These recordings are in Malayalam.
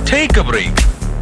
ടേക്ക് എ ബ്രേക്ക്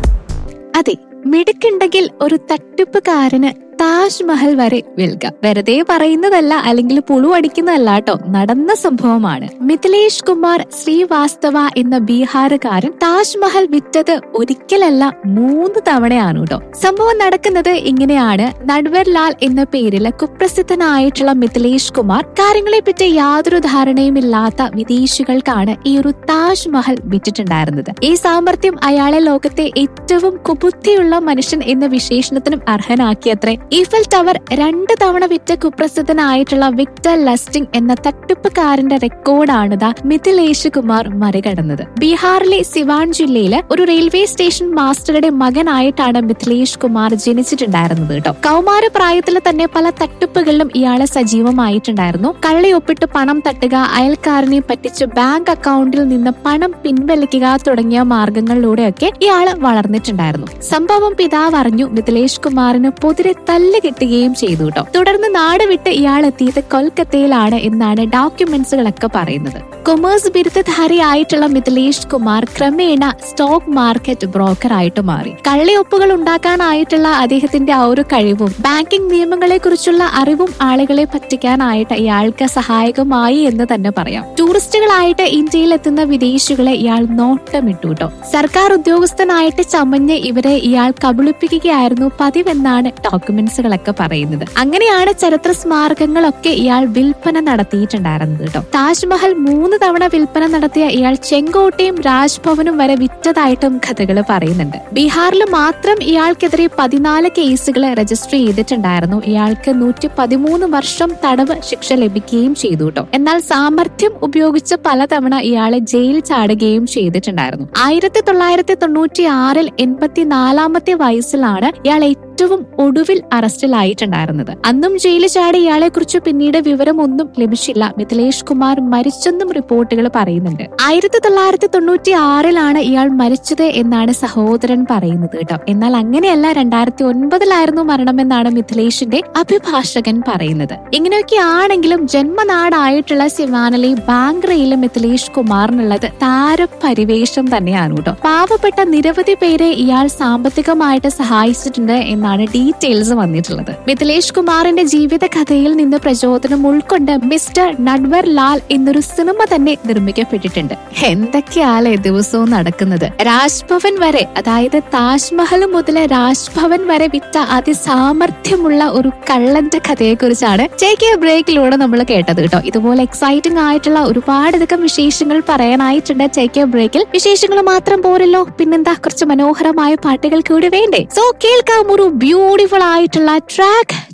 അതെ മിടുക്കുണ്ടെങ്കിൽ ഒരു തട്ടിപ്പുകാരന് താജ്മഹൽ വരെ വിൽക്കാം വെറുതെ പറയുന്നതല്ല അല്ലെങ്കിൽ പുളു അടിക്കുന്നതല്ല കേട്ടോ നടന്ന സംഭവമാണ് മിഥിലേഷ് കുമാർ ശ്രീവാസ്തവ എന്ന ബീഹാറുകാരൻ താജ്മഹൽ വിറ്റത് ഒരിക്കലല്ല മൂന്ന് തവണയാണ് കേട്ടോ സംഭവം നടക്കുന്നത് ഇങ്ങനെയാണ് നട്വർ ലാൽ എന്ന പേരിൽ കുപ്രസിദ്ധനായിട്ടുള്ള മിഥിലേഷ് കുമാർ കാര്യങ്ങളെ പറ്റി യാതൊരു ധാരണയും ഇല്ലാത്ത വിദേശികൾക്കാണ് ഈ ഒരു താജ്മഹൽ വിറ്റിട്ടുണ്ടായിരുന്നത് ഈ സാമർത്ഥ്യം അയാളെ ലോകത്തെ ഏറ്റവും കുബുദ്ധിയുള്ള മനുഷ്യൻ എന്ന വിശേഷണത്തിനും അർഹനാക്കിയത്രേ ഈഫൽ ടവർ രണ്ട് തവണ വിറ്റ കുപ്രസിദ്ധനായിട്ടുള്ള വിക്ടർ ലസ്റ്റിംഗ് എന്ന തട്ടിപ്പുകാരന്റെ റെക്കോർഡാണ് ദാ മിഥിലേഷ് കുമാർ മറികടന്നത് ബീഹാറിലെ സിവാൻ ജില്ലയിലെ ഒരു റെയിൽവേ സ്റ്റേഷൻ മാസ്റ്ററുടെ മകനായിട്ടാണ് മിഥിലേഷ് കുമാർ ജനിച്ചിട്ടുണ്ടായിരുന്നത് കേട്ടോ കൗമാര പ്രായത്തിൽ തന്നെ പല തട്ടിപ്പുകളിലും ഇയാള് സജീവമായിട്ടുണ്ടായിരുന്നു കള്ളി ഒപ്പിട്ട് പണം തട്ടുക അയൽക്കാരനെ പറ്റിച്ച് ബാങ്ക് അക്കൗണ്ടിൽ നിന്ന് പണം പിൻവലിക്കുക തുടങ്ങിയ മാർഗങ്ങളിലൂടെയൊക്കെ ഇയാള് വളർന്നിട്ടുണ്ടായിരുന്നു സംഭവം പിതാവ് അറിഞ്ഞു മിഥിലേഷ് കുമാറിന് പൊതിരെ തല്ല് കിട്ടുകയും ചെയ്തു കേട്ടോ തുടർന്ന് നാട് വിട്ട് ഇയാൾ എത്തിയത് കൊൽക്കത്തയിലാണ് എന്നാണ് ഡോക്യുമെന്റ്സുകളൊക്കെ പറയുന്നത് കൊമേഴ്സ് ബിരുദധാരിയായിട്ടുള്ള മിഥിലേഷ് കുമാർ ക്രമേണ സ്റ്റോക്ക് മാർക്കറ്റ് ബ്രോക്കർ ആയിട്ട് മാറി കള്ളിയൊപ്പുകൾ ഉണ്ടാക്കാനായിട്ടുള്ള അദ്ദേഹത്തിന്റെ ആ ഒരു കഴിവും ബാങ്കിംഗ് നിയമങ്ങളെ കുറിച്ചുള്ള അറിവും ആളുകളെ പറ്റിക്കാനായിട്ട് ഇയാൾക്ക് സഹായകമായി എന്ന് തന്നെ പറയാം ടൂറിസ്റ്റുകളായിട്ട് ഇന്ത്യയിൽ എത്തുന്ന വിദേശികളെ ഇയാൾ നോട്ടമിട്ടു കേട്ടോ സർക്കാർ ഉദ്യോഗസ്ഥനായിട്ട് ചമഞ്ഞ് ഇവരെ ഇയാൾ കബളിപ്പിക്കുകയായിരുന്നു പതിവെന്നാണ് ഡോക്യുമെന്റ്സുകളൊക്കെ പറയുന്നത് അങ്ങനെയാണ് ചരിത്ര സ്മാരകങ്ങളൊക്കെ ഇയാൾ വിൽപ്പന നടത്തിയിട്ടുണ്ടായിരുന്നത് കേട്ടോ താജ്മഹൽ മൂന്ന് തവണ വിൽപ്പന നടത്തിയ ഇയാൾ ചെങ്കോട്ടയും രാജ്ഭവനും വരെ വിറ്റതായിട്ടും കഥകൾ പറയുന്നുണ്ട് ബീഹാറിൽ മാത്രം ഇയാൾക്കെതിരെ പതിനാല് കേസുകൾ രജിസ്റ്റർ ചെയ്തിട്ടുണ്ടായിരുന്നു ഇയാൾക്ക് നൂറ്റി പതിമൂന്ന് വർഷം തടവ് ശിക്ഷ ലഭിക്കുകയും ചെയ്തു കേട്ടോ എന്നാൽ സാമർഥ്യം ഉപയോഗിച്ച് പലതവണ ഇയാളെ ജയിൽ ചാടുകയും ചെയ്തിട്ടുണ്ടായിരുന്നു ആയിരത്തി തൊള്ളായിരത്തി തൊണ്ണൂറ്റി ആറിൽ എൺപത്തിനാലാമത്തെ വയസ്സിലാണ് ഇയാൾ ഏറ്റവും ഒടുവിൽ അറസ്റ്റിലായിട്ടുണ്ടായിരുന്നത് അന്നും ജയിലിൽ ചാടി ഇയാളെ കുറിച്ച് പിന്നീട് വിവരമൊന്നും ലഭിച്ചില്ല മിഥിലേഷ് കുമാർ മരിച്ചെന്നും റിപ്പോർട്ടുകൾ പറയുന്നുണ്ട് ആയിരത്തി തൊള്ളായിരത്തി തൊണ്ണൂറ്റി ആറിലാണ് ഇയാൾ മരിച്ചത് എന്നാണ് സഹോദരൻ പറയുന്നത് കേട്ടോ എന്നാൽ അങ്ങനെയല്ല രണ്ടായിരത്തി ഒൻപതിലായിരുന്നു മരണമെന്നാണ് മിഥിലേഷിന്റെ അഭിഭാഷകൻ പറയുന്നത് ഇങ്ങനെയൊക്കെ ആണെങ്കിലും ജന്മനാടായിട്ടുള്ള സിവാനിലെ ബാങ്ക്രയിലെ മിഥിലേഷ് കുമാറിനുള്ളത് താരപരിവേഷം തന്നെയാണ് കേട്ടോ പാവപ്പെട്ട നിരവധി പേരെ ഇയാൾ സാമ്പത്തികമായിട്ട് സഹായിച്ചിട്ടുണ്ട് എന്നാണ് ഡീറ്റെയിൽസ് വന്നിട്ടുള്ളത് മിഥിലേഷ് കുമാറിന്റെ ജീവിത കഥയിൽ നിന്ന് പ്രചോദനം ഉൾക്കൊണ്ട് മിസ്റ്റർ നഡ്വർ ലാൽ എന്നൊരു സിനിമ തന്നെ നിർമ്മിക്കപ്പെട്ടിട്ടുണ്ട് എന്തൊക്കെയാലേ ദിവസവും നടക്കുന്നത് രാജ്ഭവൻ വരെ അതായത് താജ്മഹൽ മുതൽ രാജ്ഭവൻ വരെ വിറ്റ അതിസാമർഥ്യമുള്ള ഒരു കള്ളന്റെ കഥയെ കുറിച്ചാണ് ചേക്കിയ ബ്രേക്കിലൂടെ നമ്മൾ കേട്ടത് കേട്ടോ ഇതുപോലെ എക്സൈറ്റിംഗ് ആയിട്ടുള്ള ഒരുപാടധികം വിശേഷങ്ങൾ പറയാനായിട്ടുണ്ട് ചേക്കിയ ബ്രേക്കിൽ വിശേഷങ്ങൾ മാത്രം പോരല്ലോ പിന്നെന്താ കുറച്ച് മനോഹരമായ പാട്ടുകൾ കൂടി വേണ്ടേ സോ കേൾക്കാം ഒരു ബ്യൂട്ടിഫുൾ ആയിട്ടുള്ള ട്രാക്ക്